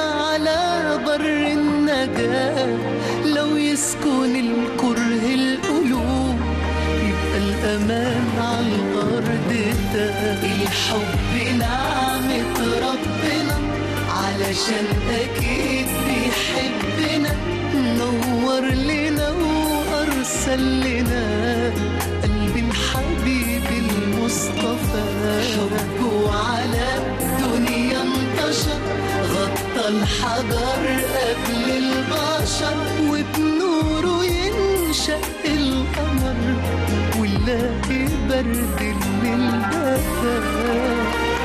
على بر النجاة لو يسكن الكره القلوب يبقى الأمان على الأرض ده الحب نعمة ربنا علشان أكيد بيحبنا نور لنا وأرسل لنا قلب الحبيب المصطفى حبه على الدنيا انتشر غطى الحجر قبل البشر وبنوره ينشأ القمر ونلاقي برد الليل دفا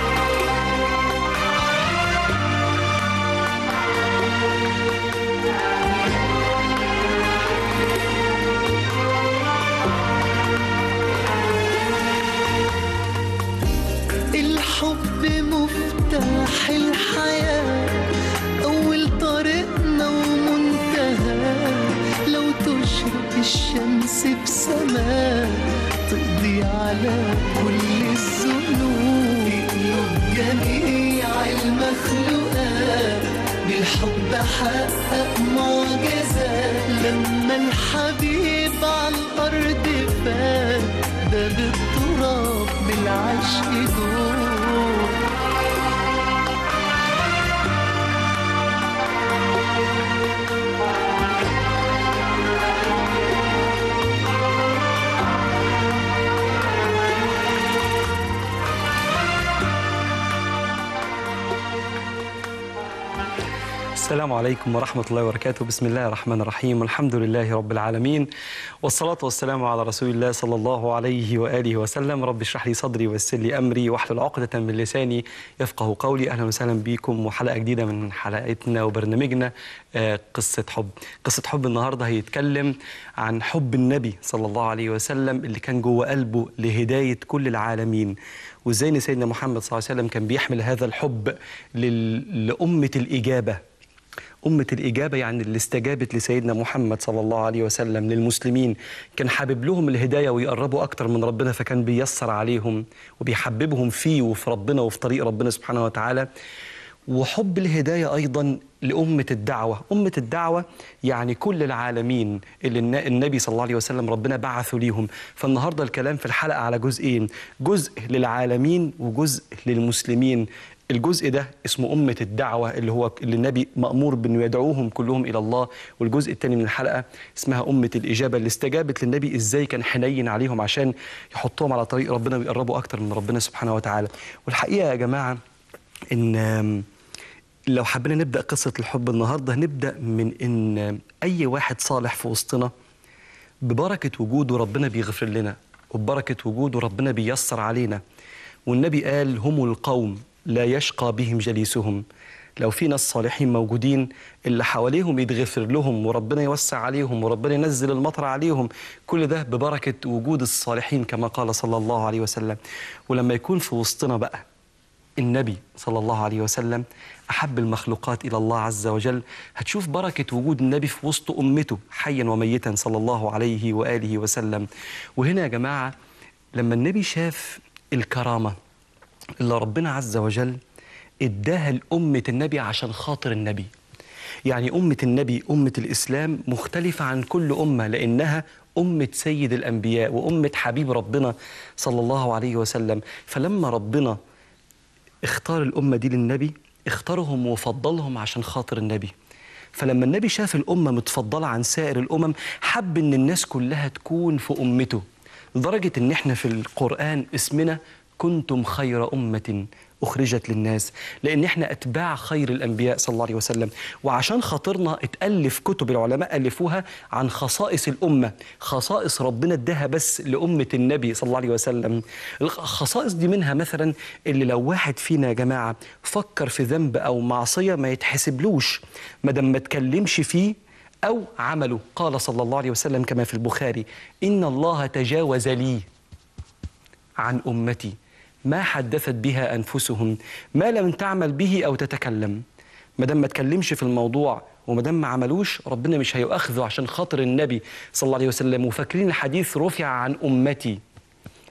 الحب مفتاح الحياة أول طريقنا ومنتهى لو تشرق الشمس بسماء تقضي على كل الذنوب تقلب جميع المخلوقات بالحب حقق معجزات لما الحبيب على الأرض فات ده بالتراب بالعشق دور السلام عليكم ورحمة الله وبركاته بسم الله الرحمن الرحيم والحمد لله رب العالمين والصلاة والسلام على رسول الله صلى الله عليه وآله وسلم رب اشرح لي صدري ويسر لي أمري واحلل عقدة من لساني يفقه قولي أهلا وسهلا بكم وحلقة جديدة من حلقتنا وبرنامجنا آه، قصة حب قصة حب النهاردة هيتكلم عن حب النبي صلى الله عليه وسلم اللي كان جوه قلبه لهداية كل العالمين وازاي ان سيدنا محمد صلى الله عليه وسلم كان بيحمل هذا الحب لل... لأمة الإجابة أمة الإجابة يعني اللي استجابت لسيدنا محمد صلى الله عليه وسلم للمسلمين كان حابب لهم الهداية ويقربوا أكتر من ربنا فكان بيسر عليهم وبيحببهم فيه وفي ربنا وفي طريق ربنا سبحانه وتعالى وحب الهداية أيضا لأمة الدعوة أمة الدعوة يعني كل العالمين اللي النا- النبي صلى الله عليه وسلم ربنا بعثه ليهم فالنهاردة الكلام في الحلقة على جزئين جزء للعالمين وجزء للمسلمين الجزء ده اسمه أمة الدعوة اللي هو اللي النبي مأمور بأنه يدعوهم كلهم إلى الله والجزء الثاني من الحلقة اسمها أمة الإجابة اللي استجابت للنبي إزاي كان حنين عليهم عشان يحطهم على طريق ربنا ويقربوا أكتر من ربنا سبحانه وتعالى والحقيقة يا جماعة إن آم، لو حبينا نبدأ قصة الحب النهاردة نبدأ من إن أي واحد صالح في وسطنا ببركة وجوده ربنا بيغفر لنا وببركة وجوده ربنا بيسر علينا والنبي قال هم القوم لا يشقى بهم جليسهم لو في ناس صالحين موجودين اللي حواليهم يتغفر لهم وربنا يوسع عليهم وربنا ينزل المطر عليهم كل ده ببركة وجود الصالحين كما قال صلى الله عليه وسلم ولما يكون في وسطنا بقى النبي صلى الله عليه وسلم أحب المخلوقات إلى الله عز وجل هتشوف بركة وجود النبي في وسط أمته حيا وميتا صلى الله عليه وآله وسلم وهنا يا جماعة لما النبي شاف الكرامة اللي ربنا عز وجل اداها لأمة النبي عشان خاطر النبي يعني أمة النبي أمة الإسلام مختلفة عن كل أمة لأنها أمة سيد الأنبياء وأمة حبيب ربنا صلى الله عليه وسلم فلما ربنا اختار الأمة دي للنبي اختارهم وفضلهم عشان خاطر النبي فلما النبي شاف الأمة متفضلة عن سائر الأمم حب إن الناس كلها تكون في أمته لدرجة إن إحنا في القرآن اسمنا كنتم خير أمة أخرجت للناس لأن إحنا أتباع خير الأنبياء صلى الله عليه وسلم وعشان خاطرنا اتألف كتب العلماء ألفوها عن خصائص الأمة خصائص ربنا اداها بس لأمة النبي صلى الله عليه وسلم الخصائص دي منها مثلا اللي لو واحد فينا يا جماعة فكر في ذنب أو معصية ما يتحسبلوش ما دام ما تكلمش فيه أو عمله قال صلى الله عليه وسلم كما في البخاري إن الله تجاوز لي عن أمتي ما حدثت بها أنفسهم ما لم تعمل به أو تتكلم ما دام ما تكلمش في الموضوع وما دام ما عملوش ربنا مش هيؤاخذه عشان خاطر النبي صلى الله عليه وسلم وفاكرين الحديث رفع عن أمتي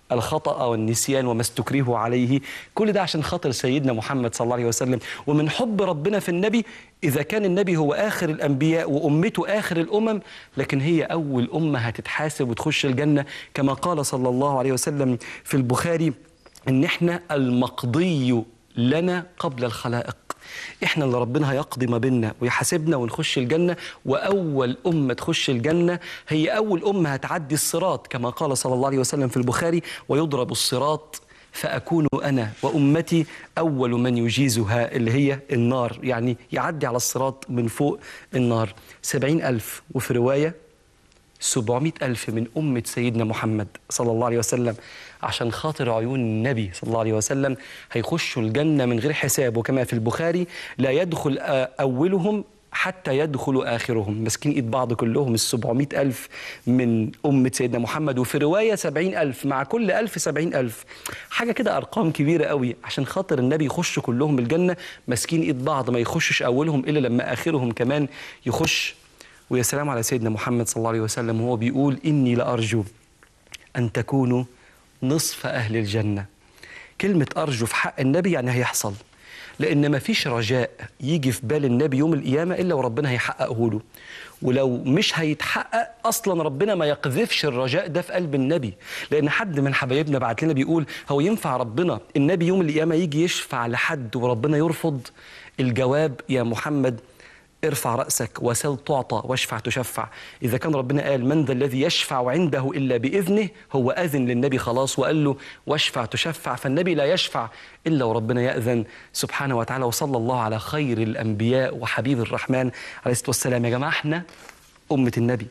الخطأ والنسيان وما استكرهوا عليه كل ده عشان خاطر سيدنا محمد صلى الله عليه وسلم ومن حب ربنا في النبي إذا كان النبي هو آخر الأنبياء وأمته آخر الأمم لكن هي أول أمة هتتحاسب وتخش الجنة كما قال صلى الله عليه وسلم في البخاري إن إحنا المقضي لنا قبل الخلائق احنا اللي ربنا هيقضي ما بيننا ويحاسبنا ونخش الجنه واول امه تخش الجنه هي اول امه هتعدي الصراط كما قال صلى الله عليه وسلم في البخاري ويضرب الصراط فأكون أنا وأمتي أول من يجيزها اللي هي النار يعني يعدي على الصراط من فوق النار سبعين ألف وفي رواية سبعمائة ألف من أمة سيدنا محمد صلى الله عليه وسلم عشان خاطر عيون النبي صلى الله عليه وسلم هيخشوا الجنة من غير حساب وكما في البخاري لا يدخل آه، أولهم حتى يدخل آخرهم ماسكين إيد بعض كلهم السبعمائة ألف من أمة سيدنا محمد وفي رواية سبعين ألف مع كل ألف سبعين ألف حاجة كده أرقام كبيرة قوي عشان خاطر النبي يخش كلهم الجنة ماسكين إيد بعض ما يخشش أولهم إلا لما آخرهم كمان يخش ويا سلام على سيدنا محمد صلى الله عليه وسلم وهو بيقول إني لأرجو أن تكونوا نصف أهل الجنة كلمة أرجو في حق النبي يعني هيحصل لأن ما فيش رجاء يجي في بال النبي يوم القيامة إلا وربنا هيحققه له ولو مش هيتحقق أصلا ربنا ما يقذفش الرجاء ده في قلب النبي لأن حد من حبايبنا بعت لنا بيقول هو ينفع ربنا النبي يوم القيامة يجي يشفع لحد وربنا يرفض الجواب يا محمد ارفع رأسك وسل تعطى واشفع تشفع إذا كان ربنا قال من ذا الذي يشفع عنده إلا بإذنه هو أذن للنبي خلاص وقال له واشفع تشفع فالنبي لا يشفع إلا وربنا يأذن سبحانه وتعالى وصلى الله على خير الأنبياء وحبيب الرحمن عليه الصلاة والسلام يا جماعة احنا أمة النبي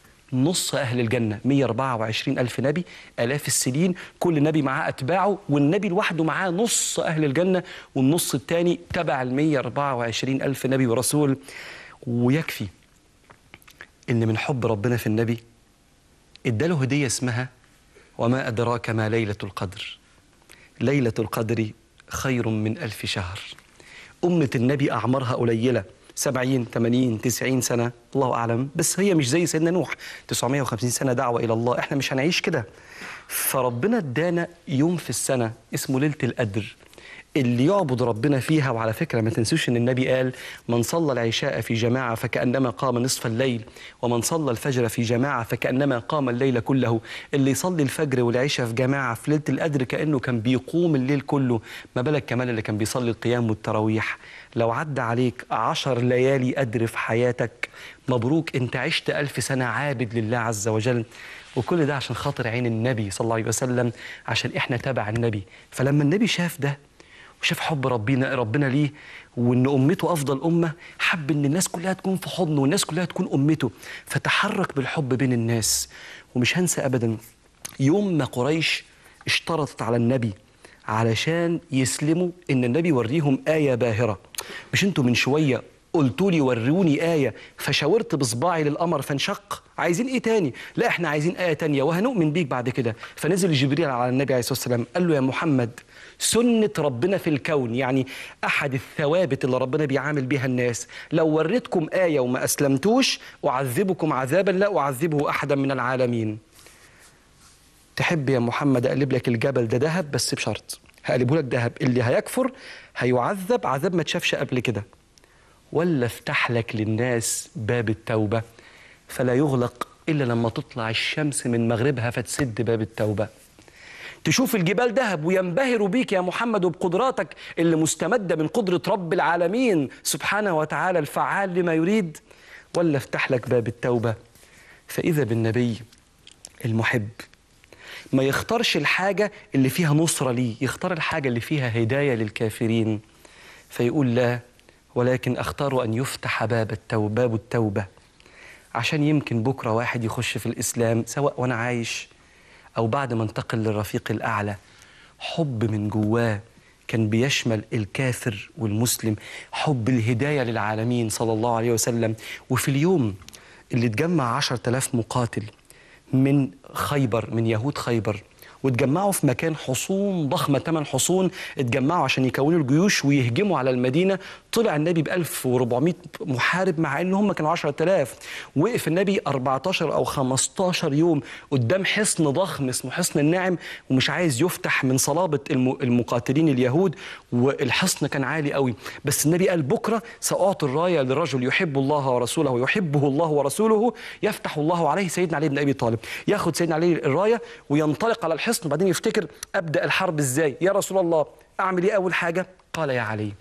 نص أهل الجنة 124 ألف نبي آلاف السنين كل نبي معاه أتباعه والنبي لوحده معاه نص أهل الجنة والنص الثاني تبع ال 124 ألف نبي ورسول ويكفي إن من حب ربنا في النبي اداله هدية اسمها وما أدراك ما ليلة القدر ليلة القدر خير من ألف شهر أمة النبي أعمارها قليلة سبعين ثمانين تسعين سنة الله أعلم بس هي مش زي سيدنا نوح 950 سنة دعوة إلى الله إحنا مش هنعيش كده فربنا ادانا يوم في السنة اسمه ليلة القدر اللي يعبد ربنا فيها وعلى فكرة ما تنسوش ان النبي قال من صلى العشاء في جماعة فكأنما قام نصف الليل ومن صلى الفجر في جماعة فكأنما قام الليل كله اللي يصلي الفجر والعشاء في جماعة في ليلة القدر كأنه كان بيقوم الليل كله ما بالك كمان اللي كان بيصلي القيام والتراويح لو عدى عليك عشر ليالي قدر في حياتك مبروك انت عشت ألف سنة عابد لله عز وجل وكل ده عشان خاطر عين النبي صلى الله عليه وسلم عشان احنا تبع النبي فلما النبي شاف ده وشاف حب ربنا ربنا ليه وان امته افضل امه حب ان الناس كلها تكون في حضنه والناس كلها تكون امته فتحرك بالحب بين الناس ومش هنسى ابدا يوم ما قريش اشترطت على النبي علشان يسلموا ان النبي يوريهم ايه باهره مش انتوا من شويه قلتوا لي وروني آية فشاورت بصباعي للقمر فانشق عايزين إيه تاني؟ لا إحنا عايزين آية تانية وهنؤمن بيك بعد كده فنزل جبريل على النبي عليه الصلاة والسلام قال له يا محمد سنة ربنا في الكون يعني أحد الثوابت اللي ربنا بيعامل بيها الناس لو وريتكم آية وما أسلمتوش أعذبكم عذابا لا أعذبه أحدا من العالمين تحب يا محمد أقلب لك الجبل ده ذهب بس بشرط هقلبه لك ذهب اللي هيكفر هيعذب عذاب ما تشافش قبل كده ولا افتح لك للناس باب التوبة فلا يغلق إلا لما تطلع الشمس من مغربها فتسد باب التوبة تشوف الجبال ذهب وينبهروا بيك يا محمد وبقدراتك اللي مستمدة من قدرة رب العالمين سبحانه وتعالى الفعال لما يريد ولا افتح لك باب التوبة فإذا بالنبي المحب ما يختارش الحاجة اللي فيها نصرة ليه يختار الحاجة اللي فيها هداية للكافرين فيقول لا ولكن أختار أن يفتح باب التوبة باب التوبة عشان يمكن بكرة واحد يخش في الإسلام سواء وأنا عايش أو بعد ما انتقل للرفيق الأعلى حب من جواه كان بيشمل الكافر والمسلم حب الهداية للعالمين صلى الله عليه وسلم وفي اليوم اللي اتجمع عشر تلاف مقاتل من خيبر من يهود خيبر واتجمعوا في مكان حصون ضخمة ثمان حصون اتجمعوا عشان يكونوا الجيوش ويهجموا على المدينة طلع النبي ب 1400 محارب مع ان هم كانوا 10000 وقف النبي 14 او 15 يوم قدام حصن ضخم اسمه حصن الناعم ومش عايز يفتح من صلابة الم- المقاتلين اليهود والحصن كان عالي قوي بس النبي قال بكرة سأعطي الراية لرجل يحب الله ورسوله ويحبه الله ورسوله يفتح الله عليه سيدنا علي بن أبي طالب ياخد سيدنا علي الراية وينطلق على الحصن وبعدين يفتكر أبدأ الحرب إزاي يا رسول الله أعمل إيه أول حاجة قال يا علي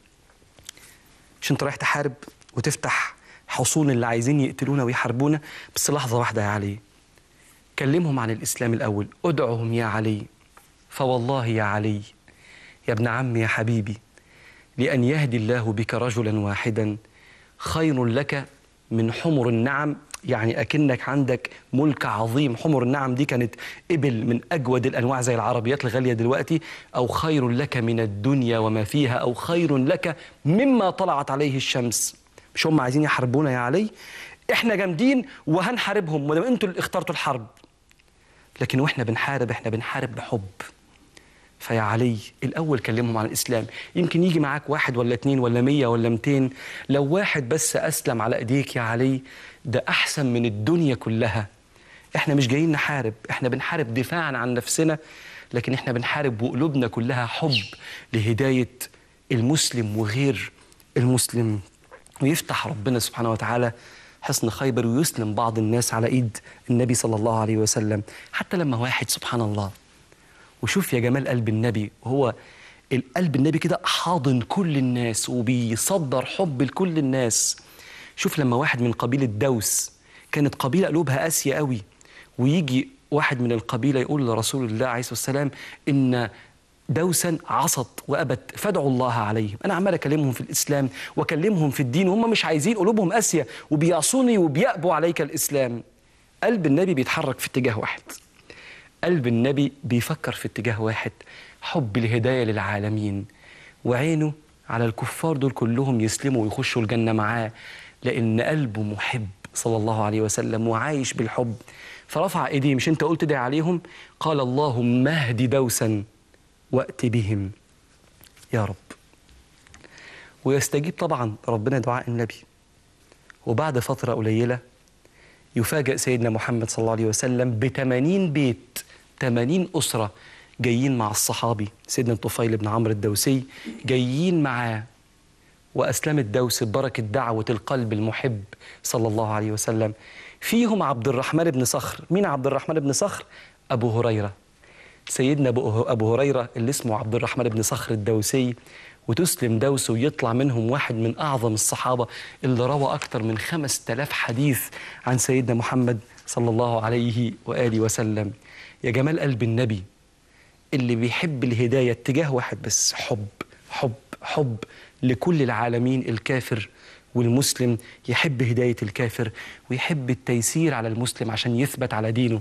مش انت رايح تحارب وتفتح حصون اللي عايزين يقتلونا ويحاربونا بس لحظة واحدة يا علي كلمهم عن الإسلام الأول ادعهم يا علي فوالله يا علي يا ابن عمي يا حبيبي لأن يهدي الله بك رجلا واحدا خير لك من حمر النعم يعني أكنك عندك ملك عظيم حمر النعم دي كانت إبل من أجود الأنواع زي العربيات الغالية دلوقتي أو خير لك من الدنيا وما فيها أو خير لك مما طلعت عليه الشمس مش هم عايزين يحاربونا يا علي احنا جامدين وهنحاربهم ولو انتوا اللي اخترتوا الحرب لكن واحنا بنحارب احنا بنحارب بحب فيا علي الأول كلمهم عن الإسلام يمكن يجي معاك واحد ولا اتنين ولا مية ولا ميتين لو واحد بس أسلم على إيديك يا علي ده أحسن من الدنيا كلها إحنا مش جايين نحارب إحنا بنحارب دفاعا عن نفسنا لكن إحنا بنحارب وقلوبنا كلها حب لهداية المسلم وغير المسلم ويفتح ربنا سبحانه وتعالى حصن خيبر ويسلم بعض الناس على ايد النبي صلى الله عليه وسلم حتى لما واحد سبحان الله وشوف يا جمال قلب النبي هو القلب النبي كده حاضن كل الناس وبيصدر حب لكل الناس شوف لما واحد من قبيلة دوس كانت قبيلة قلوبها قاسية قوي ويجي واحد من القبيلة يقول لرسول الله عليه الصلاة والسلام إن دوسا عصت وأبت فادعوا الله عليهم أنا عمال أكلمهم في الإسلام وأكلمهم في الدين وهم مش عايزين قلوبهم قاسية وبيعصوني وبيأبوا عليك الإسلام قلب النبي بيتحرك في اتجاه واحد قلب النبي بيفكر في اتجاه واحد حب الهداية للعالمين وعينه على الكفار دول كلهم يسلموا ويخشوا الجنة معاه لأن قلبه محب صلى الله عليه وسلم وعايش بالحب فرفع ايديه مش انت قلت ده عليهم قال اللهم اهد دوسا وات بهم يا رب ويستجيب طبعا ربنا دعاء النبي وبعد فترة قليلة يفاجأ سيدنا محمد صلى الله عليه وسلم ب 80 بيت 80 أسرة جايين مع الصحابي سيدنا الطفيل بن عمرو الدوسي جايين معاه وأسلمت دوس ببركة دعوة القلب المحب صلى الله عليه وسلم فيهم عبد الرحمن بن صخر مين عبد الرحمن بن صخر؟ أبو هريرة سيدنا أبو أبو هريرة اللي اسمه عبد الرحمن بن صخر الدوسي وتسلم دوسه ويطلع منهم واحد من أعظم الصحابة اللي روى أكثر من خمس تلاف حديث عن سيدنا محمد صلى الله عليه وآله وسلم يا جمال قلب النبي اللي بيحب الهداية اتجاه واحد بس حب حب حب لكل العالمين الكافر والمسلم يحب هداية الكافر ويحب التيسير على المسلم عشان يثبت على دينه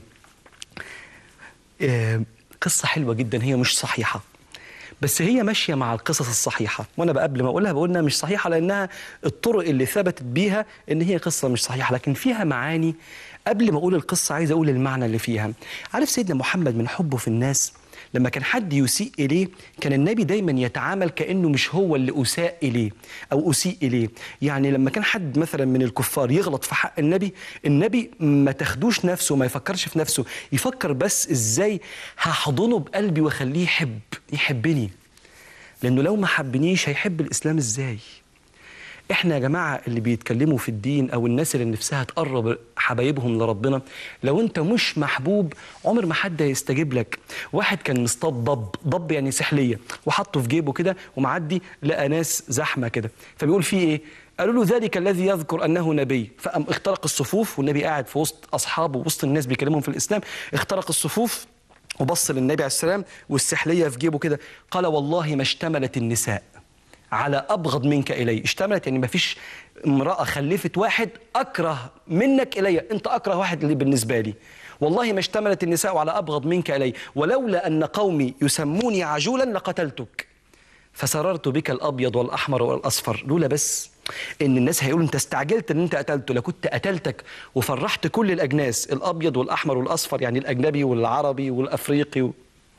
آه، قصة حلوة جدا هي مش صحيحة بس هي ماشية مع القصص الصحيحة وأنا بقى قبل ما أقولها بقول إنها مش صحيحة لأنها الطرق اللي ثبتت بيها إن هي قصة مش صحيحة لكن فيها معاني قبل ما أقول القصة عايز أقول المعنى اللي فيها عارف سيدنا محمد من حبه في الناس لما كان حد يسيء إليه كان النبي دايما يتعامل كأنه مش هو اللي أساء إليه أو أسيء إليه يعني لما كان حد مثلا من الكفار يغلط في حق النبي النبي ما تاخدوش نفسه ما يفكرش في نفسه يفكر بس إزاي هحضنه بقلبي وأخليه يحب يحبني لأنه لو ما حبنيش هيحب الإسلام إزاي احنا يا جماعه اللي بيتكلموا في الدين او الناس اللي نفسها تقرب حبايبهم لربنا لو انت مش محبوب عمر ما حد هيستجيب لك واحد كان مصطاد ضب ضب يعني سحليه وحطه في جيبه كده ومعدي لقى ناس زحمه كده فبيقول فيه ايه قالوا له ذلك الذي يذكر انه نبي فقام اخترق الصفوف والنبي قاعد في وسط اصحابه وسط الناس بيكلمهم في الاسلام اخترق الصفوف وبص للنبي عليه السلام والسحليه في جيبه كده قال والله ما اشتملت النساء على ابغض منك الي اشتملت يعني ما فيش امراه خلفت واحد اكره منك الي انت اكره واحد اللي بالنسبه لي والله ما اشتملت النساء على ابغض منك الي ولولا ان قومي يسموني عجولا لقتلتك فسررت بك الابيض والاحمر والاصفر لولا بس ان الناس هيقولوا انت استعجلت ان انت قتلته لكنت قتلتك وفرحت كل الاجناس الابيض والاحمر والاصفر يعني الاجنبي والعربي والافريقي و...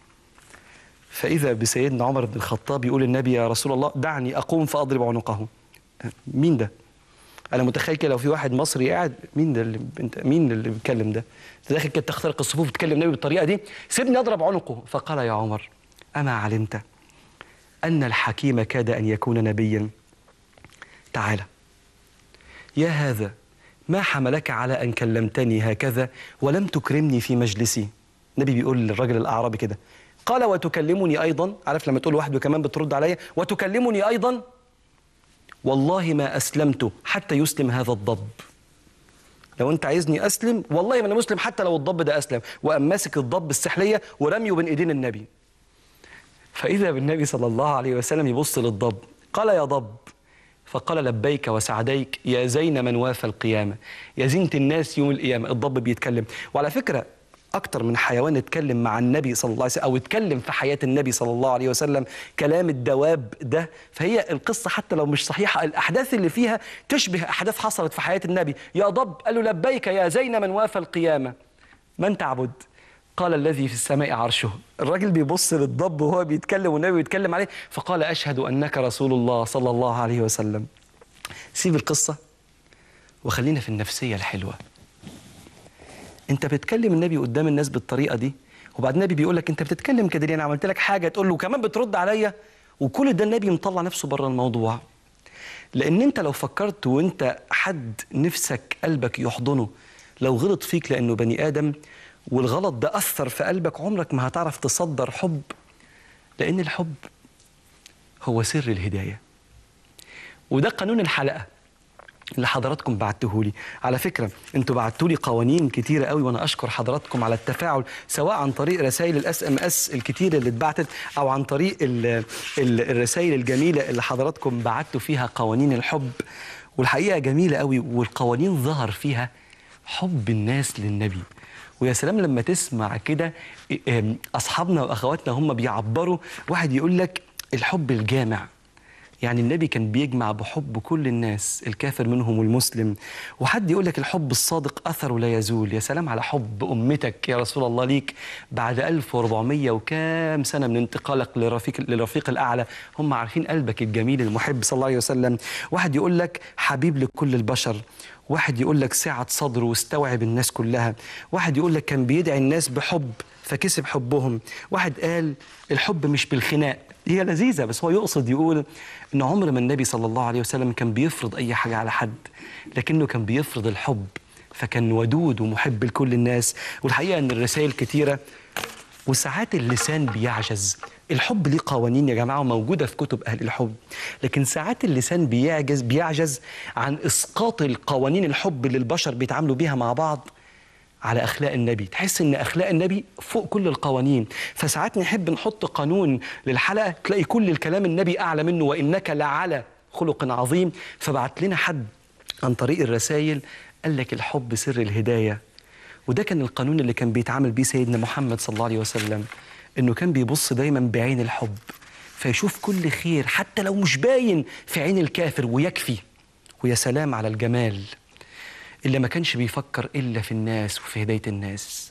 فإذا بسيدنا عمر بن الخطاب يقول النبي يا رسول الله دعني أقوم فأضرب عنقه مين ده؟ أنا متخيل كده لو في واحد مصري قاعد مين ده اللي انت مين اللي بيتكلم ده؟ أنت داخل كده تخترق الصفوف بتكلم النبي بالطريقة دي سيبني أضرب عنقه فقال يا عمر أما علمت أن الحكيم كاد أن يكون نبيا تعالى يا هذا ما حملك على أن كلمتني هكذا ولم تكرمني في مجلسي النبي بيقول للرجل الأعرابي كده قال وتكلمني أيضا عارف لما تقول واحد وكمان بترد عليا وتكلمني أيضا والله ما أسلمت حتى يسلم هذا الضب لو انت عايزني اسلم والله ما انا مسلم حتى لو الضب ده اسلم وقام ماسك الضب السحليه ورميه بين ايدين النبي فاذا بالنبي صلى الله عليه وسلم يبص للضب قال يا ضب فقال لبيك وسعديك يا زين من وافى القيامه يا زينه الناس يوم القيامه الضب بيتكلم وعلى فكره اكتر من حيوان اتكلم مع النبي صلى الله عليه وسلم او اتكلم في حياه النبي صلى الله عليه وسلم كلام الدواب ده فهي القصه حتى لو مش صحيحه الاحداث اللي فيها تشبه احداث حصلت في حياه النبي يا ضب قال له لبيك يا زين من وافى القيامه من تعبد قال الذي في السماء عرشه الراجل بيبص للضب وهو بيتكلم والنبي بيتكلم عليه فقال اشهد انك رسول الله صلى الله عليه وسلم سيب القصه وخلينا في النفسيه الحلوه انت بتكلم النبي قدام الناس بالطريقه دي وبعدين النبي بيقول لك انت بتتكلم كده ليه انا عملت لك حاجه تقول له كمان بترد عليا وكل ده النبي مطلع نفسه بره الموضوع لان انت لو فكرت وانت حد نفسك قلبك يحضنه لو غلط فيك لانه بني ادم والغلط ده اثر في قلبك عمرك ما هتعرف تصدر حب لان الحب هو سر الهدايه وده قانون الحلقه اللي حضراتكم بعتوه لي على فكره انتوا بعتوا لي قوانين كتيره قوي وانا اشكر حضراتكم على التفاعل سواء عن طريق رسائل الاس ام اس الكتيره اللي اتبعتت او عن طريق ال ال الرسائل الجميله اللي حضراتكم بعتوا فيها قوانين الحب والحقيقه جميله قوي والقوانين ظهر فيها حب الناس للنبي ويا سلام لما تسمع كده ام، اصحابنا واخواتنا هم بيعبروا واحد يقول لك الحب الجامع يعني النبي كان بيجمع بحب كل الناس الكافر منهم والمسلم وحد يقول لك الحب الصادق أثره لا يزول يا سلام على حب أمتك يا رسول الله ليك بعد 1400 وكام سنة من انتقالك لرفيق, للرفيق الأعلى هم عارفين قلبك الجميل المحب صلى الله عليه وسلم واحد يقول لك حبيب لكل البشر واحد يقول لك سعة صدره واستوعب الناس كلها واحد يقول لك كان بيدعي الناس بحب فكسب حبهم واحد قال الحب مش بالخناق هي لذيذة بس هو يقصد يقول إن عمر ما النبي صلى الله عليه وسلم كان بيفرض أي حاجة على حد لكنه كان بيفرض الحب فكان ودود ومحب لكل الناس والحقيقة إن الرسائل كتيرة وساعات اللسان بيعجز الحب ليه قوانين يا جماعة موجودة في كتب أهل الحب لكن ساعات اللسان بيعجز بيعجز عن إسقاط القوانين الحب اللي البشر بيتعاملوا بيها مع بعض على اخلاق النبي تحس ان اخلاق النبي فوق كل القوانين فساعات نحب نحط قانون للحلقه تلاقي كل الكلام النبي اعلى منه وانك لعلى خلق عظيم فبعت لنا حد عن طريق الرسائل قال لك الحب سر الهدايه وده كان القانون اللي كان بيتعامل بيه سيدنا محمد صلى الله عليه وسلم انه كان بيبص دايما بعين الحب فيشوف كل خير حتى لو مش باين في عين الكافر ويكفي ويا سلام على الجمال اللي ما كانش بيفكر إلا في الناس وفي هداية الناس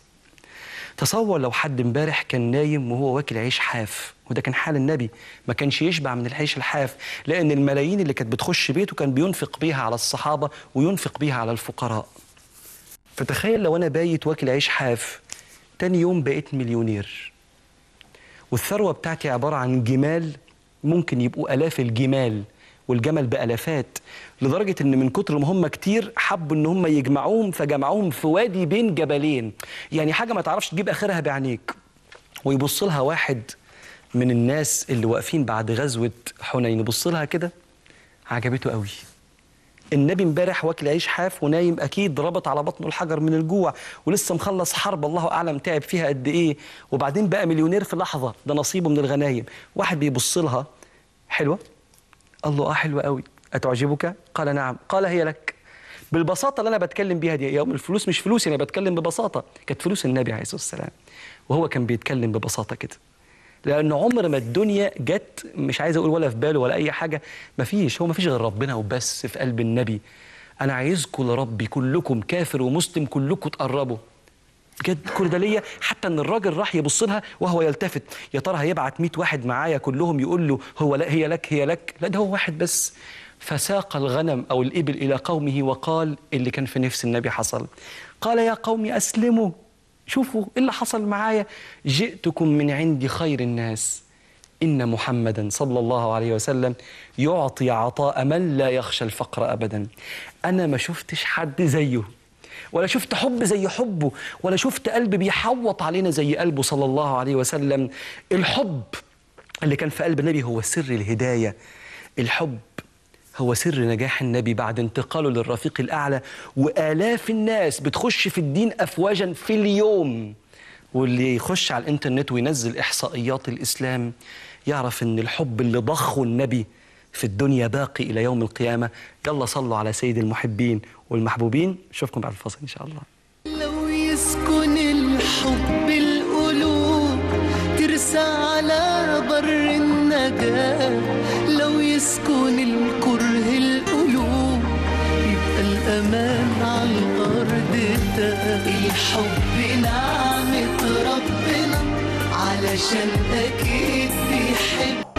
تصور لو حد امبارح كان نايم وهو واكل عيش حاف وده كان حال النبي ما كانش يشبع من العيش الحاف لأن الملايين اللي كانت بتخش بيته كان بينفق بيها على الصحابة وينفق بيها على الفقراء فتخيل لو أنا بايت واكل عيش حاف تاني يوم بقيت مليونير والثروة بتاعتي عبارة عن جمال ممكن يبقوا آلاف الجمال والجمل بألافات لدرجة إن من كتر ما هم كتير حبوا إن هم يجمعوهم فجمعوهم في وادي بين جبلين يعني حاجة ما تعرفش تجيب آخرها بعينيك ويبص لها واحد من الناس اللي واقفين بعد غزوة حنين يبص لها كده عجبته قوي النبي امبارح واكل عيش حاف ونايم اكيد ربط على بطنه الحجر من الجوع ولسه مخلص حرب الله اعلم تعب فيها قد ايه وبعدين بقى مليونير في لحظه ده نصيبه من الغنايم واحد بيبص لها حلوه قال له اه حلوه قوي اتعجبك قال نعم قال هي لك بالبساطه اللي انا بتكلم بيها دي يوم الفلوس مش فلوسي انا بتكلم ببساطه كانت فلوس النبي عليه الصلاه والسلام وهو كان بيتكلم ببساطه كده لان عمر ما الدنيا جت مش عايز اقول ولا في باله ولا اي حاجه مفيش هو مفيش غير ربنا وبس في قلب النبي انا عايزكم لربي كلكم كافر ومسلم كلكم تقربوا بجد كل ده ليا حتى ان الراجل راح يبص لها وهو يلتفت يا ترى هيبعت 100 واحد معايا كلهم يقول له هو لا هي لك هي لك لا ده هو واحد بس فساق الغنم او الابل الى قومه وقال اللي كان في نفس النبي حصل قال يا قوم اسلموا شوفوا ايه اللي حصل معايا جئتكم من عند خير الناس إن محمدا صلى الله عليه وسلم يعطي عطاء من لا يخشى الفقر أبدا أنا ما شفتش حد زيه ولا شفت حب زي حبه ولا شفت قلب بيحوط علينا زي قلبه صلى الله عليه وسلم الحب اللي كان في قلب النبي هو سر الهداية الحب هو سر نجاح النبي بعد انتقاله للرفيق الأعلى وآلاف الناس بتخش في الدين أفواجا في اليوم واللي يخش على الانترنت وينزل إحصائيات الإسلام يعرف أن الحب اللي ضخه النبي في الدنيا باقي إلى يوم القيامة يلا صلوا على سيد المحبين والمحبوبين أشوفكم بعد الفاصل إن شاء الله لو يسكن الحب القلوب ترسى على بر النجاة لو يسكن الكره القلوب يبقى الأمان على الأرض ده الحب نعمة ربنا علشان أكيد بيحب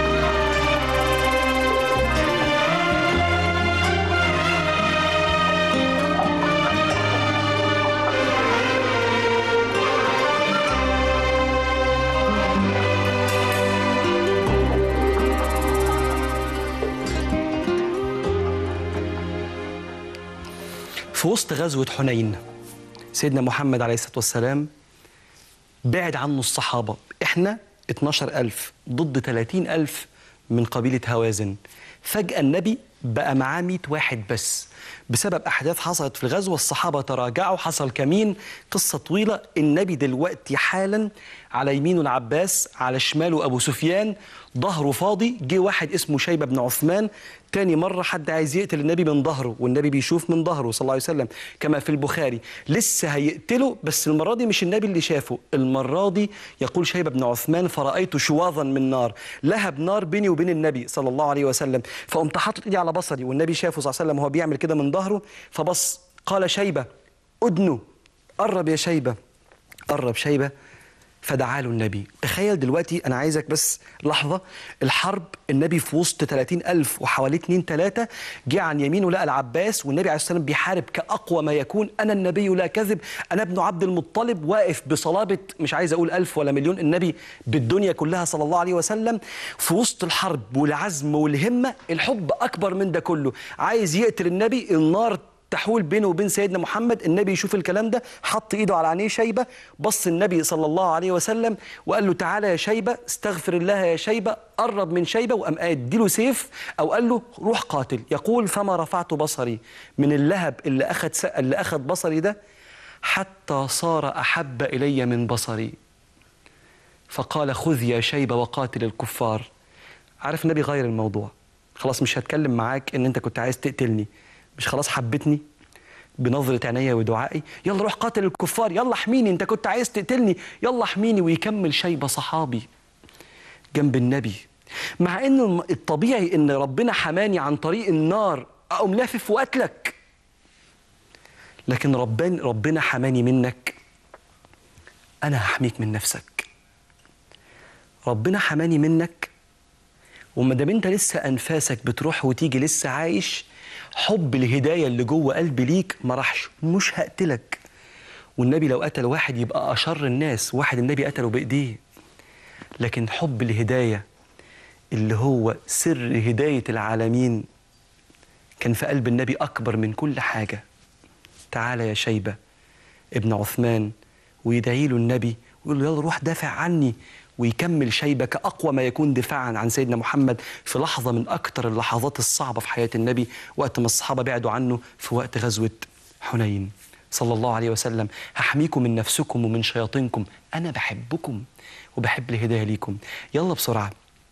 في وسط غزوة حنين سيدنا محمد عليه الصلاة والسلام بعد عنه الصحابة احنا 12000 ضد 30000 من قبيلة هوازن فجأة النبي بقى معاه 100 واحد بس بسبب أحداث حصلت في الغزوة الصحابة تراجعوا حصل كمين قصة طويلة النبي دلوقتي حالا على يمينه العباس على شماله أبو سفيان ظهره فاضي جه واحد اسمه شيبة بن عثمان تاني مرة حد عايز يقتل النبي من ظهره والنبي بيشوف من ظهره صلى الله عليه وسلم كما في البخاري لسه هيقتله بس المرة دي مش النبي اللي شافه المرة دي يقول شيبة بن عثمان فرأيت شواظا من نار لهب نار بيني وبين النبي صلى الله عليه وسلم فقمت حاطط ايدي على بصري والنبي شافه صلى الله عليه وسلم وهو بيعمل كده من ظهره فبص قال شيبة أدنو قرب يا شيبة قرب شيبة فدعا له النبي تخيل دلوقتي أنا عايزك بس لحظة الحرب النبي في وسط 30 ألف وحواليه 2 3 جه عن يمينه لقى العباس والنبي عليه الصلاة والسلام بيحارب كأقوى ما يكون أنا النبي لا كذب أنا ابن عبد المطلب واقف بصلابة مش عايز أقول ألف ولا مليون النبي بالدنيا كلها صلى الله عليه وسلم في وسط الحرب والعزم والهمة الحب أكبر من ده كله عايز يقتل النبي النار تحول بينه وبين سيدنا محمد النبي يشوف الكلام ده حط ايده على عينيه شيبه بص النبي صلى الله عليه وسلم وقال له تعالى يا شيبه استغفر الله يا شيبه قرب من شيبه وقام اديله سيف او قال له روح قاتل يقول فما رفعت بصري من اللهب اللي اخذ اللي اخذ بصري ده حتى صار احب الي من بصري فقال خذ يا شيبه وقاتل الكفار عارف النبي غير الموضوع خلاص مش هتكلم معاك ان انت كنت عايز تقتلني مش خلاص حبتني بنظرة عينيا ودعائي يلا روح قاتل الكفار يلا احميني انت كنت عايز تقتلني يلا احميني ويكمل شيبة صحابي جنب النبي مع ان الطبيعي ان ربنا حماني عن طريق النار اقوم لافف وقتلك لكن ربنا ربنا حماني منك انا هحميك من نفسك ربنا حماني منك وما دام انت لسه انفاسك بتروح وتيجي لسه عايش حب الهدايه اللي جوه قلبي ليك ما راحش مش هقتلك والنبي لو قتل واحد يبقى اشر الناس واحد النبي قتله بايديه لكن حب الهدايه اللي هو سر هدايه العالمين كان في قلب النبي اكبر من كل حاجه تعالى يا شيبه ابن عثمان ويدعي له النبي ويقول له يلا روح دافع عني ويكمل شيبة كأقوى ما يكون دفاعا عن سيدنا محمد في لحظة من أكثر اللحظات الصعبة في حياة النبي وقت ما الصحابة بعدوا عنه في وقت غزوة حنين صلى الله عليه وسلم هحميكم من نفسكم ومن شياطينكم أنا بحبكم وبحب الهداية ليكم يلا بسرعة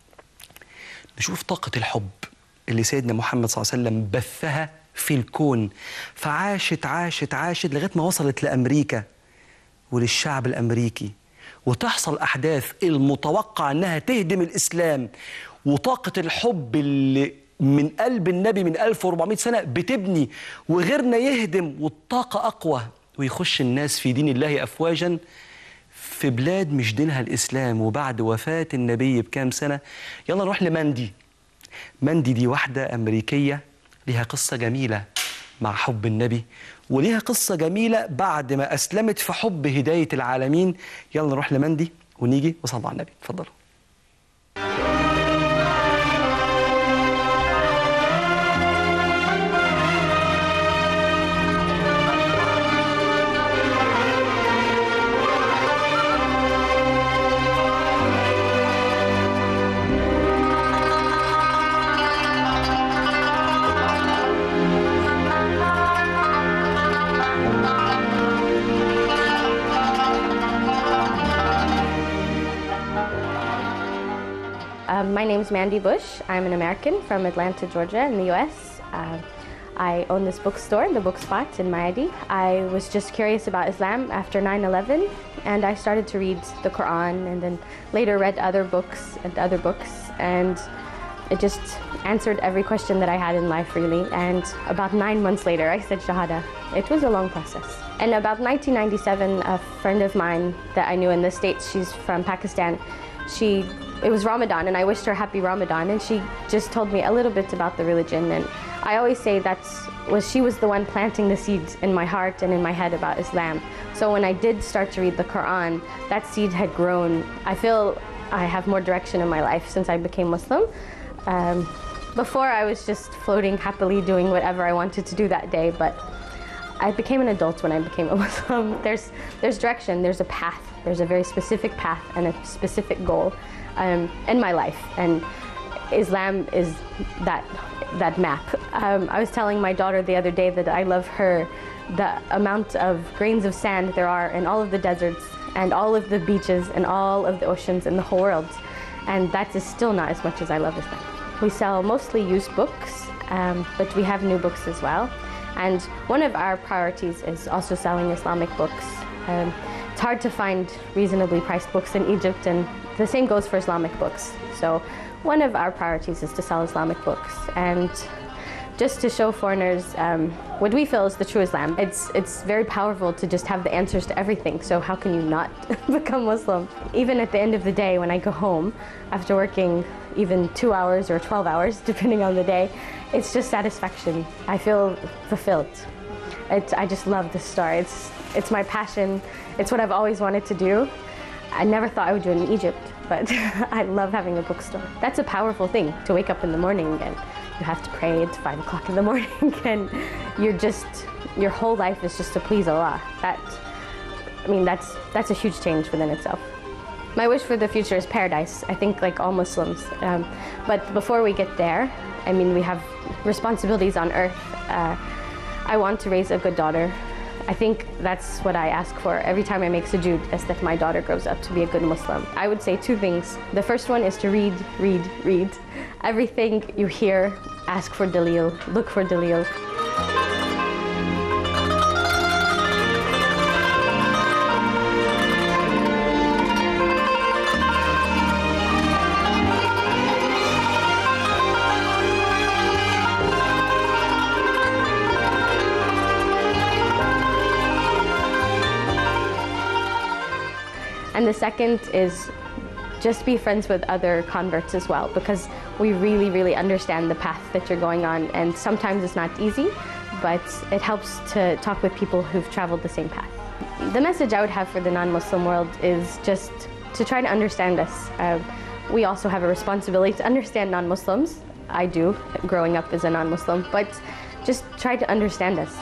نشوف طاقة الحب اللي سيدنا محمد صلى الله عليه وسلم بثها في الكون فعاشت عاشت عاشت لغاية ما وصلت لأمريكا وللشعب الأمريكي وتحصل أحداث المتوقع أنها تهدم الإسلام وطاقة الحب اللي من قلب النبي من 1400 سنة بتبني وغيرنا يهدم والطاقة أقوى ويخش الناس في دين الله أفواجا في بلاد مش دينها الإسلام وبعد وفاة النبي بكام سنة يلا نروح لماندي ماندي دي واحدة أمريكية لها قصة جميلة مع حب النبي وليها قصة جميلة بعد ما أسلمت في حب هداية العالمين يلا نروح لماندي ونيجي وصلى على النبي اتفضلوا Um, my name is Mandy Bush. I'm an American from Atlanta, Georgia, in the U.S. Uh, I own this bookstore, the Book Spot in Miami. I was just curious about Islam after 9/11, and I started to read the Quran, and then later read other books and other books, and it just answered every question that I had in life, really. And about nine months later, I said Shahada. It was a long process. And about 1997, a friend of mine that I knew in the States, she's from Pakistan, she it was Ramadan and I wished her happy Ramadan and she just told me a little bit about the religion and I always say that's was she was the one planting the seeds in my heart and in my head about Islam. So when I did start to read the Quran, that seed had grown. I feel I have more direction in my life since I became Muslim. Um, before I was just floating happily doing whatever I wanted to do that day, but I became an adult when I became a Muslim. There's there's direction, there's a path, there's a very specific path and a specific goal um, in my life, and Islam is that that map. Um, I was telling my daughter the other day that I love her the amount of grains of sand there are in all of the deserts and all of the beaches and all of the oceans in the whole world, and that is still not as much as I love Islam. We sell mostly used books, um, but we have new books as well. And one of our priorities is also selling Islamic books. Um, it's hard to find reasonably priced books in Egypt, and the same goes for Islamic books. So, one of our priorities is to sell Islamic books and just to show foreigners um, what we feel is the true Islam. It's it's very powerful to just have the answers to everything. So how can you not become Muslim? Even at the end of the day, when I go home after working even two hours or 12 hours, depending on the day, it's just satisfaction. I feel fulfilled. It's, I just love this star. It's it's my passion. It's what I've always wanted to do. I never thought I would do it in Egypt, but I love having a bookstore. That's a powerful thing to wake up in the morning and you have to pray at five o'clock in the morning and you're just your whole life is just to please Allah. That I mean that's that's a huge change within itself. My wish for the future is paradise. I think like all Muslims. Um, but before we get there, I mean we have responsibilities on earth. Uh, I want to raise a good daughter. I think that's what I ask for every time I make sujood is that my daughter grows up to be a good Muslim. I would say two things. The first one is to read, read, read. Everything you hear, ask for dalil, look for dalil. And the second is just be friends with other converts as well because we really, really understand the path that you're going on. And sometimes it's not easy, but it helps to talk with people who've traveled the same path. The message I would have for the non Muslim world is just to try to understand us. Uh, we also have a responsibility to understand non Muslims. I do, growing up as a non Muslim, but just try to understand us.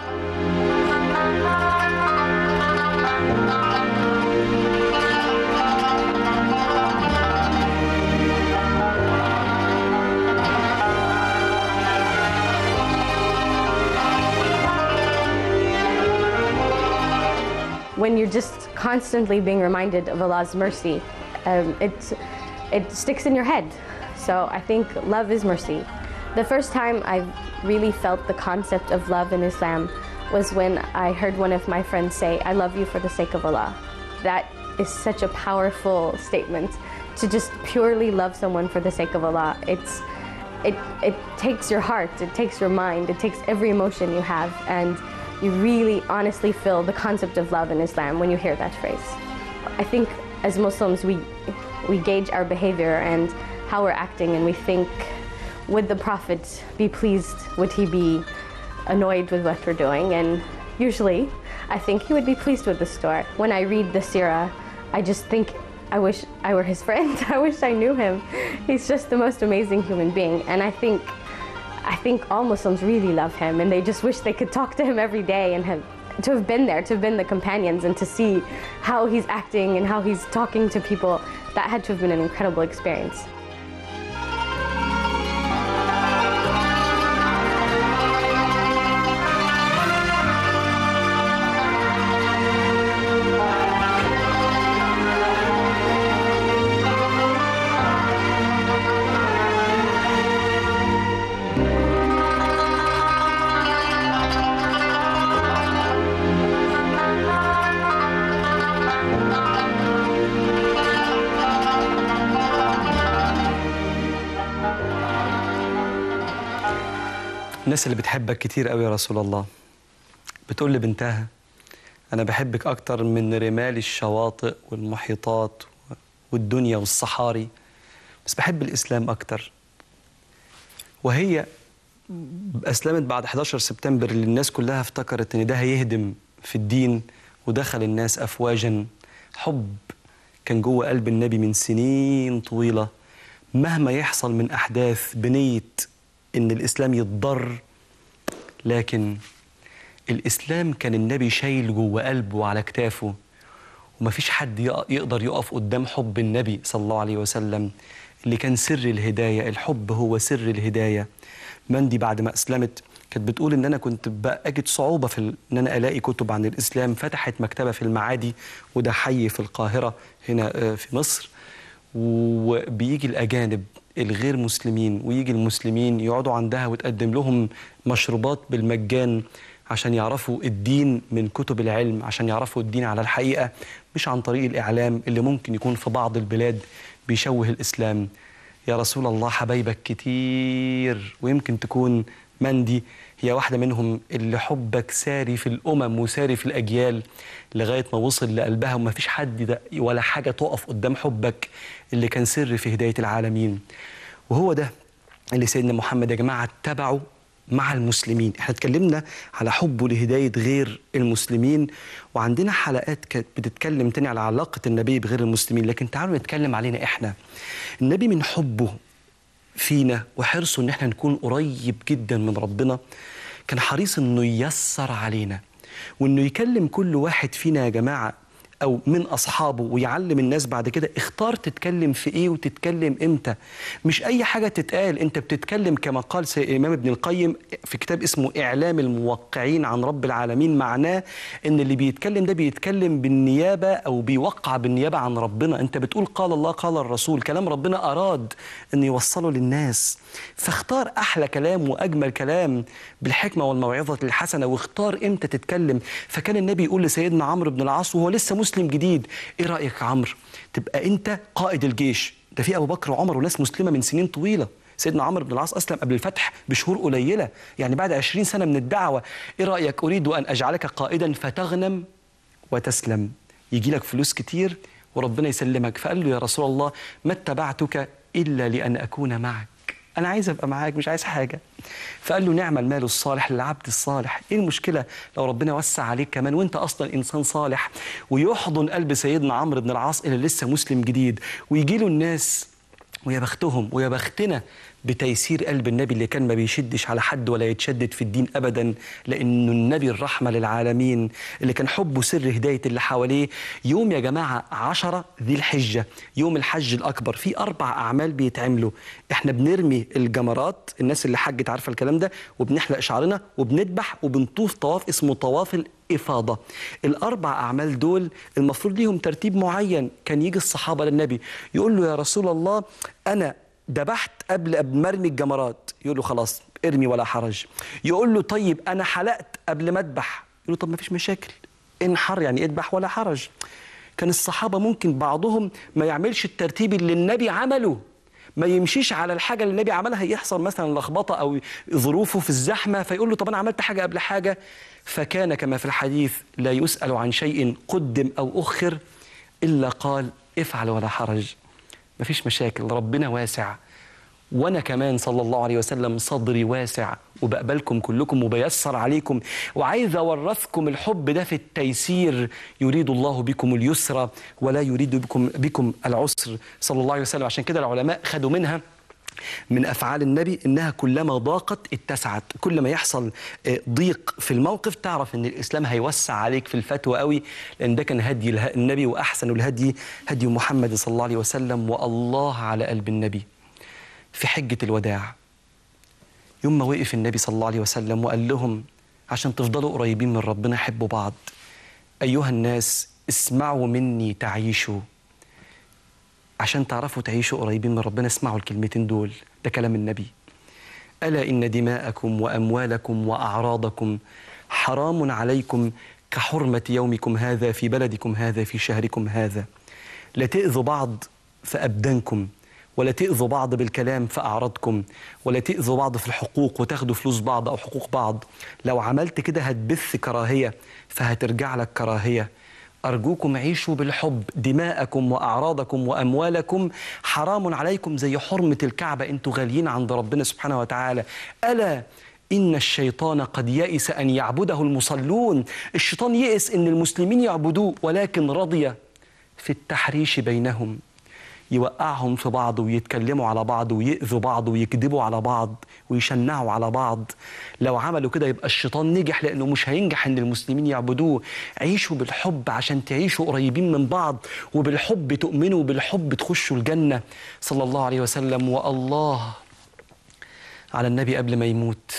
when you're just constantly being reminded of Allah's mercy, um, it, it sticks in your head. So I think love is mercy. The first time I really felt the concept of love in Islam was when I heard one of my friends say, I love you for the sake of Allah. That is such a powerful statement to just purely love someone for the sake of Allah. It's, it, it takes your heart, it takes your mind, it takes every emotion you have, and you really honestly feel the concept of love in Islam when you hear that phrase. I think as Muslims, we, we gauge our behavior and how we're acting, and we think, would the Prophet be pleased? Would he be annoyed with what we're doing? And usually, I think he would be pleased with the story. When I read the Sirah, I just think, I wish I were his friend. I wish I knew him. He's just the most amazing human being. And I think, I think all Muslims really love him, and they just wish they could talk to him every day and have to have been there, to have been the companions, and to see how he's acting and how he's talking to people. That had to have been an incredible experience. الناس اللي بتحبك كتير قوي يا رسول الله بتقول لبنتها أنا بحبك أكتر من رمال الشواطئ والمحيطات والدنيا والصحاري بس بحب الإسلام أكتر وهي أسلمت بعد 11 سبتمبر اللي الناس كلها افتكرت إن ده هيهدم في الدين ودخل الناس أفواجا حب كان جوه قلب النبي من سنين طويلة مهما يحصل من أحداث بنية إن الإسلام يتضر لكن الإسلام كان النبي شايل جوه قلبه وعلى كتافه ومفيش حد يق- يقدر يقف قدام حب النبي صلى الله عليه وسلم اللي كان سر الهداية الحب هو سر الهداية مندي بعد ما أسلمت كانت بتقول إن أنا كنت بأجد صعوبة في ال- إن أنا ألاقي كتب عن الإسلام فتحت مكتبة في المعادي وده حي في القاهرة هنا آه، في مصر وبيجي الأجانب الغير مسلمين ويجي المسلمين يقعدوا عندها وتقدم لهم مشروبات بالمجان عشان يعرفوا الدين من كتب العلم عشان يعرفوا الدين على الحقيقة مش عن طريق الإعلام اللي ممكن يكون في بعض البلاد بيشوه الإسلام يا رسول الله حبايبك كتير ويمكن تكون مندي هي واحدة منهم اللي حبك ساري في الأمم وساري في الأجيال لغاية ما وصل لقلبها وما فيش حد ده ولا حاجة تقف قدام حبك اللي كان سر في هداية العالمين وهو ده اللي سيدنا محمد يا جماعة اتبعه مع المسلمين احنا اتكلمنا على حبه لهداية غير المسلمين وعندنا حلقات كانت بتتكلم تاني على علاقة النبي بغير المسلمين لكن تعالوا نتكلم علينا احنا النبي من حبه فينا وحرصه ان احنا نكون قريب جدا من ربنا كان حريص انه ييسر علينا وانه يكلم كل واحد فينا يا جماعه او من اصحابه ويعلم الناس بعد كده اختار تتكلم في ايه وتتكلم امتى مش اي حاجه تتقال انت بتتكلم كما قال سي- الامام ابن القيم في كتاب اسمه اعلام الموقعين عن رب العالمين معناه ان اللي بيتكلم ده بيتكلم بالنيابه او بيوقع بالنيابه عن ربنا انت بتقول قال الله قال الرسول كلام ربنا اراد ان يوصله للناس فاختار احلى كلام واجمل كلام بالحكمه والموعظه الحسنه واختار امتى تتكلم فكان النبي يقول لسيدنا عمرو بن العاص وهو لسه مسلم جديد ايه رايك يا عمرو تبقى انت قائد الجيش ده في ابو بكر وعمر وناس مسلمه من سنين طويله سيدنا عمرو بن العاص اسلم قبل الفتح بشهور قليله يعني بعد 20 سنه من الدعوه ايه رايك اريد ان اجعلك قائدا فتغنم وتسلم يجي لك فلوس كتير وربنا يسلمك فقال له يا رسول الله ما اتبعتك الا لان اكون معك انا عايز ابقى معاك مش عايز حاجه فقال له نعم المال الصالح للعبد الصالح ايه المشكله لو ربنا وسع عليك كمان وانت اصلا انسان صالح ويحضن قلب سيدنا عمرو بن العاص اللي لسه مسلم جديد ويجي له الناس ويا بختهم ويا بختنا بتيسير قلب النبي اللي كان ما بيشدش على حد ولا يتشدد في الدين ابدا لانه النبي الرحمه للعالمين اللي كان حبه سر هدايه اللي حواليه يوم يا جماعه عشرة ذي الحجه يوم الحج الاكبر في اربع اعمال بيتعملوا احنا بنرمي الجمرات الناس اللي حجت عارفه الكلام ده وبنحلق شعرنا وبنذبح وبنطوف طواف اسمه طواف الإفاضة الأربع أعمال دول المفروض ليهم ترتيب معين كان يجي الصحابة للنبي يقول له يا رسول الله أنا ذبحت قبل قبل ما ارمي الجمرات يقول له خلاص ارمي ولا حرج يقول له طيب أنا حلقت قبل ما أذبح يقول له طب ما فيش مشاكل انحر يعني اذبح ولا حرج كان الصحابة ممكن بعضهم ما يعملش الترتيب اللي النبي عمله ما يمشيش على الحاجه اللي النبي عملها يحصل مثلا لخبطه او ظروفه في الزحمه فيقول له طب انا عملت حاجه قبل حاجه فكان كما في الحديث لا يسال عن شيء قدم او اخر الا قال افعل ولا حرج مفيش مشاكل ربنا واسع وانا كمان صلى الله عليه وسلم صدري واسع وبقبلكم كلكم وبيسر عليكم وعايز اورثكم الحب ده في التيسير يريد الله بكم اليسر ولا يريد بكم بكم العسر صلى الله عليه وسلم عشان كده العلماء خدوا منها من افعال النبي انها كلما ضاقت اتسعت كل ما يحصل آه، ضيق في الموقف تعرف ان الاسلام هيوسع عليك في الفتوى قوي لان ده كان هدي اله- النبي واحسن الهدي هدي محمد صلى الله عليه وسلم والله على قلب النبي في حجة الوداع يوم ما وقف النبي صلى الله عليه وسلم وقال لهم عشان تفضلوا قريبين من ربنا حبوا بعض أيها الناس اسمعوا مني تعيشوا عشان تعرفوا تعيشوا قريبين من ربنا اسمعوا الكلمتين دول ده كلام النبي ألا إن دماءكم وأموالكم وأعراضكم حرام عليكم كحرمة يومكم هذا في بلدكم هذا في شهركم هذا لا تأذوا بعض في أبدانكم ولا تأذوا بعض بالكلام في أعراضكم ولا تأذوا بعض في الحقوق وتاخدوا فلوس بعض أو حقوق بعض لو عملت كده هتبث كراهية فهترجع لك كراهية أرجوكم عيشوا بالحب دماءكم وأعراضكم وأموالكم حرام عليكم زي حرمة الكعبة أنتوا غاليين عند ربنا سبحانه وتعالى ألا إن الشيطان قد يئس أن يعبده المصلون الشيطان يئس أن المسلمين يعبدوه ولكن رضي في التحريش بينهم يوقعهم في بعض ويتكلموا على بعض ويأذوا بعض ويكذبوا على بعض ويشنعوا على بعض لو عملوا كده يبقى الشيطان نجح لأنه مش هينجح إن المسلمين يعبدوه عيشوا بالحب عشان تعيشوا قريبين من بعض وبالحب تؤمنوا وبالحب تخشوا الجنة صلى الله عليه وسلم والله على النبي قبل ما يموت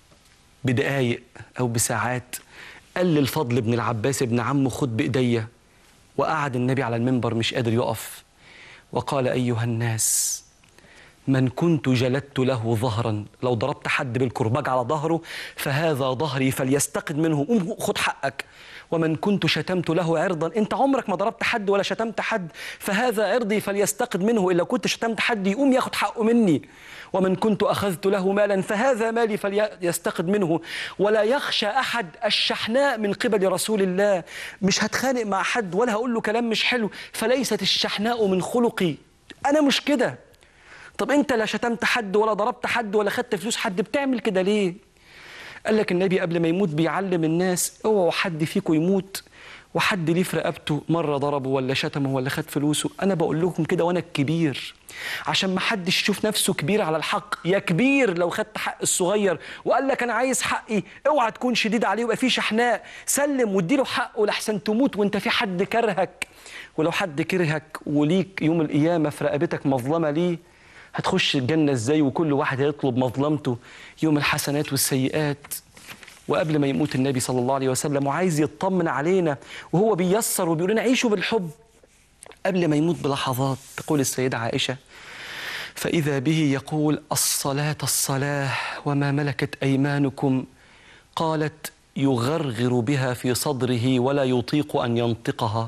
بدقايق أو بساعات قال للفضل بن العباس ابن عمه خد بإيديا وقعد النبي على المنبر مش قادر يقف وقال أيها الناس من كنت جلدت له ظهرا لو ضربت حد بالكرباج على ظهره فهذا ظهري فليستقد منه قوم خد حقك ومن كنت شتمت له عرضا انت عمرك ما ضربت حد ولا شتمت حد فهذا عرضي فليستقد منه الا كنت شتمت حد يقوم ياخد حقه مني ومن كنت اخذت له مالا فهذا مالي فليستقد منه ولا يخشى احد الشحناء من قبل رسول الله مش هتخانق مع حد ولا هقول له كلام مش حلو فليست الشحناء من خلقي انا مش كده طب انت لا شتمت حد ولا ضربت حد ولا خدت فلوس حد بتعمل كده ليه قال لك النبي قبل ما يموت بيعلم الناس اوعوا حد فيكم يموت وحد ليه في رقبته مره ضربه ولا شتمه ولا خد فلوسه انا بقول لكم كده وانا الكبير عشان ما حدش يشوف نفسه كبير على الحق يا كبير لو خدت حق الصغير وقال لك انا عايز حقي اوعى تكون شديد عليه ويبقى فيه شحناء سلم واديله حقه لحسن تموت وانت في حد كرهك ولو حد كرهك وليك يوم القيامه في رقبتك مظلمه ليه هتخش الجنة ازاي وكل واحد هيطلب مظلمته يوم الحسنات والسيئات وقبل ما يموت النبي صلى الله عليه وسلم وعايز يطمن علينا وهو بيسر وبيقول لنا عيشوا بالحب قبل ما يموت بلحظات تقول السيدة عائشة فإذا به يقول الصلاة الصلاة وما ملكت أيمانكم قالت يغرغر بها في صدره ولا يطيق أن ينطقها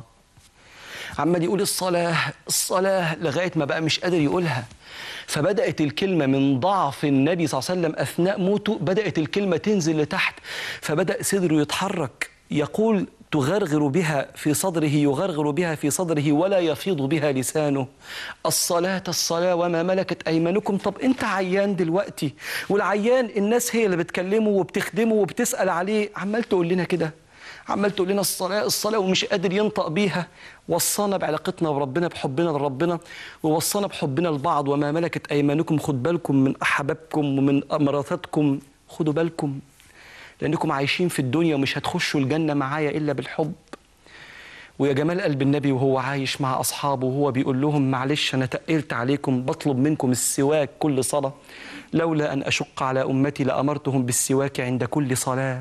عمال يقول الصلاة الصلاة لغاية ما بقى مش قادر يقولها فبدأت الكلمة من ضعف النبي صلى الله عليه وسلم أثناء موته بدأت الكلمة تنزل لتحت فبدأ صدره يتحرك يقول تغرغر بها في صدره يغرغر بها في صدره ولا يفيض بها لسانه الصلاة الصلاة وما ملكت أيمانكم طب أنت عيان دلوقتي والعيان الناس هي اللي بتكلمه وبتخدمه وبتسأل عليه عمال تقول لنا كده عمال تقول لنا الصلاة الصلاة ومش قادر ينطق بيها وصانا بعلاقتنا بربنا بحبنا لربنا ووصانا بحبنا لبعض وما ملكت أيمانكم خد بالكم من أحبابكم ومن مراتاتكم خدوا بالكم لأنكم عايشين في الدنيا ومش هتخشوا الجنة معايا إلا بالحب ويا جمال قلب النبي وهو عايش مع أصحابه وهو بيقول لهم معلش أنا تقلت عليكم بطلب منكم السواك كل صلاة لولا أن أشق على أمتي لأمرتهم بالسواك عند كل صلاة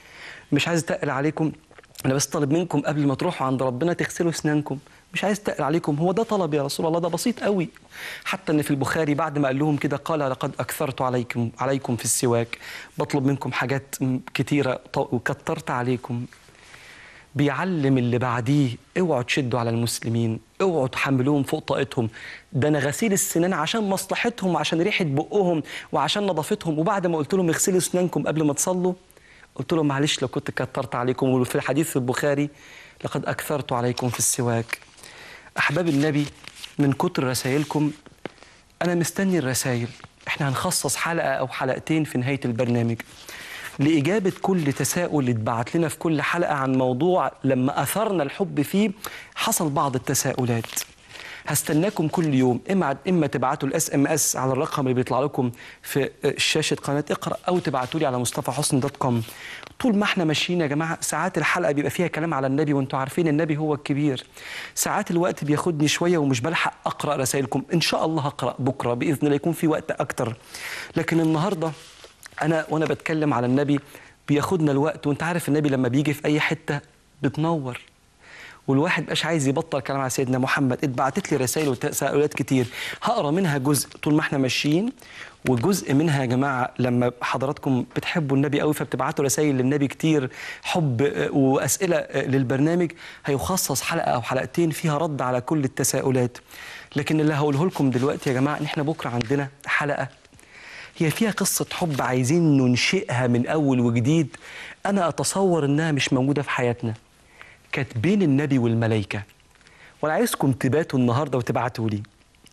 مش عايز اتقل عليكم انا بس طالب منكم قبل ما تروحوا عند ربنا تغسلوا اسنانكم مش عايز اتقل عليكم هو ده طلب يا رسول الله ده بسيط قوي حتى ان في البخاري بعد ما قال لهم كده قال لقد اكثرت عليكم عليكم في السواك بطلب منكم حاجات كتيره وكترت عليكم بيعلم اللي بعديه اوعوا تشدوا على المسلمين اوعوا تحملوهم فوق طاقتهم ده انا غسيل السنان عشان مصلحتهم وعشان ريحه بقهم وعشان نظافتهم وبعد ما قلت لهم اغسلوا اسنانكم قبل ما تصلوا قلت لهم معلش لو كنت كترت عليكم وفي الحديث في البخاري لقد اكثرت عليكم في السواك احباب النبي من كتر رسائلكم انا مستني الرسائل احنا هنخصص حلقه او حلقتين في نهايه البرنامج لإجابة كل تساؤل اتبعت لنا في كل حلقة عن موضوع لما أثرنا الحب فيه حصل بعض التساؤلات هستناكم كل يوم اما اما تبعتوا الاس ام اس على الرقم اللي بيطلع لكم في شاشه قناه اقرا او تبعتوا لي على مصطفى حسن دوت كوم طول ما احنا ماشيين يا جماعه ساعات الحلقه بيبقى فيها كلام على النبي وانتم عارفين النبي هو الكبير ساعات الوقت بياخدني شويه ومش بلحق اقرا رسائلكم ان شاء الله هقرا بكره باذن الله يكون في وقت اكتر لكن النهارده انا وانا بتكلم على النبي بياخدنا الوقت وانت عارف النبي لما بيجي في اي حته بتنور والواحد مبقاش عايز يبطل كلام على سيدنا محمد اتبعتت لي رسائل وتساؤلات كتير هقرا منها جزء طول ما احنا ماشيين وجزء منها يا جماعه لما حضراتكم بتحبوا النبي قوي فبتبعتوا رسائل للنبي كتير حب آه، واسئله آه، للبرنامج هيخصص حلقه او حلقتين فيها رد على كل التساؤلات لكن اللي هقوله لكم دلوقتي يا جماعه ان احنا بكره عندنا حلقه هي فيها قصة حب عايزين ننشئها من أول وجديد أنا أتصور إنها مش موجودة في حياتنا كانت بين النبي والملائكة وأنا عايزكم تباتوا النهاردة وتبعتوا لي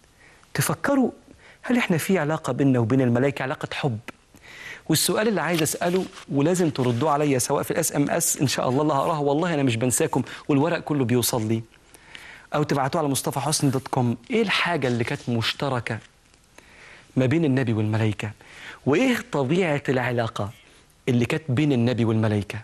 تفكروا هل إحنا في علاقة بيننا وبين الملائكة علاقة حب والسؤال اللي عايز اساله ولازم تردوه عليا سواء في الاس ام اس ان شاء الله اللي هقراها والله انا مش بنساكم والورق كله بيوصل لي او تبعتوه على مصطفى حسن دوت كوم ايه الحاجه اللي كانت مشتركه ما بين النبي والملائكة وإيه طبيعة العلاقة اللي كانت بين النبي والملائكة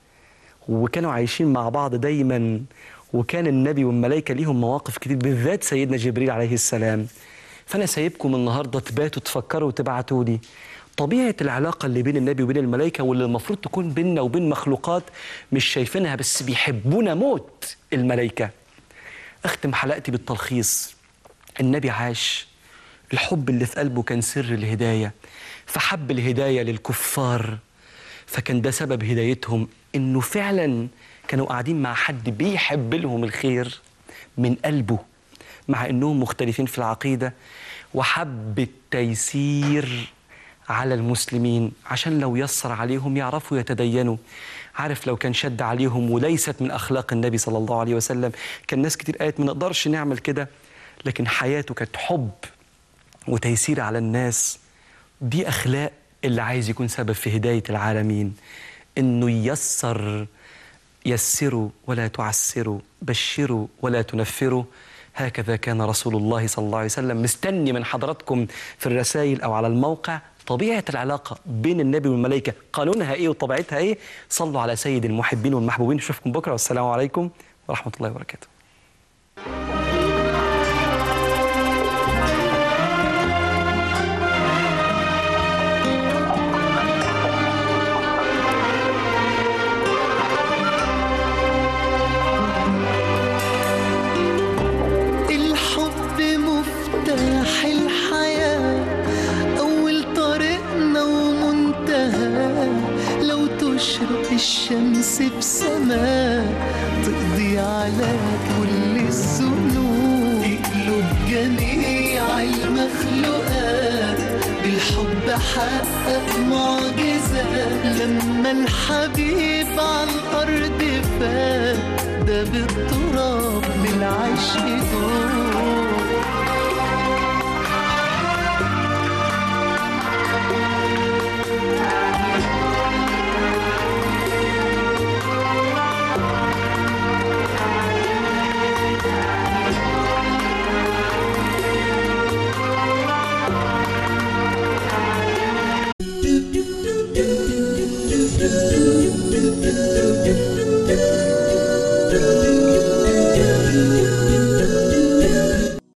وكانوا عايشين مع بعض دايما وكان النبي والملائكة ليهم مواقف كتير بالذات سيدنا جبريل عليه السلام فأنا سايبكم النهاردة تباتوا تفكروا وتبعتوا لي طبيعة العلاقة اللي بين النبي وبين الملائكة واللي المفروض تكون بيننا وبين مخلوقات مش شايفينها بس بيحبونا موت الملائكة أختم حلقتي بالتلخيص النبي عاش الحب اللي في قلبه كان سر الهداية فحب الهداية للكفار فكان ده سبب هدايتهم إنه فعلا كانوا قاعدين مع حد بيحب لهم الخير من قلبه مع إنهم مختلفين في العقيدة وحب التيسير على المسلمين عشان لو يسر عليهم يعرفوا يتدينوا عارف لو كان شد عليهم وليست من أخلاق النبي صلى الله عليه وسلم كان ناس كتير قالت ما نقدرش نعمل كده لكن حياته كانت حب وتيسير على الناس دي أخلاق اللي عايز يكون سبب في هداية العالمين إنه ييسر يسروا ولا تعسروا بشروا ولا تنفروا هكذا كان رسول الله صلى الله عليه وسلم مستني من حضراتكم في الرسائل أو على الموقع طبيعة العلاقة بين النبي والملائكة قانونها إيه وطبيعتها إيه صلوا على سيد المحبين والمحبوبين نشوفكم بكرة والسلام عليكم ورحمة الله وبركاته الحب مفتاح الحياة أول طريقنا ومنتهى لو تشرق الشمس بسماء تقضي على كل الذنوب تقلب جميع المخلوقات بالحب حقق معجزة لما الحبيب على الأرض فات ده بالتراب بالعشق دول